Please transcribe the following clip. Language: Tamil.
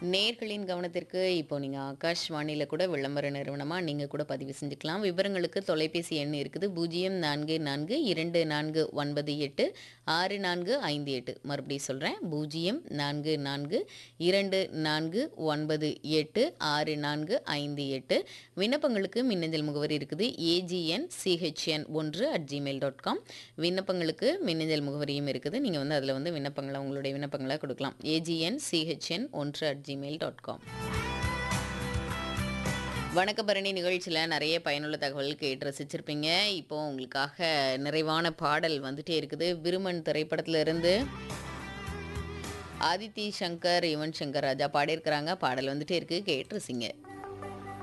நேர்களின் கவனத்திற்கு இப்போ நீங்கள் ஆகாஷ்வாணியில் கூட விளம்பர நிறுவனமாக நீங்கள் கூட பதிவு செஞ்சுக்கலாம் விவரங்களுக்கு தொலைபேசி எண் இருக்குது பூஜ்ஜியம் நான்கு நான்கு இரண்டு நான்கு ஒன்பது எட்டு ஆறு நான்கு ஐந்து எட்டு மறுபடியும் சொல்கிறேன் பூஜ்ஜியம் நான்கு நான்கு இரண்டு நான்கு ஒன்பது எட்டு ஆறு நான்கு ஐந்து எட்டு விண்ணப்பங்களுக்கு மின்னஞ்சல் முகவரி இருக்குது ஏஜிஎன் சிஹெச்என் ஒன்று அட் ஜிமெயில் டாட் காம் விண்ணப்பங்களுக்கு மின்னஞ்சல் முகவரியும் இருக்குது நீங்கள் வந்து அதில் வந்து விண்ணப்பங்களை உங்களுடைய விண்ணப்பங்களை கொடுக்கலாம் ஏஜிஎன் சிஹெச்என் ஒன்று அட் ஜிமெயில் டாட் காம் வணக்கபரணி நிகழ்ச்சியில் நிறைய பயனுள்ள தகவல் கேட்டு ரசிச்சிருப்பீங்க இப்போ உங்களுக்காக நிறைவான பாடல் வந்துட்டே இருக்குது விருமன் திரைப்படத்துல இருந்து ஆதித்தி சங்கர் யுவன் சங்கர் ராஜா பாடியிருக்கிறாங்க பாடல் வந்துட்டே இருக்கு கேட்டு ரசிங்க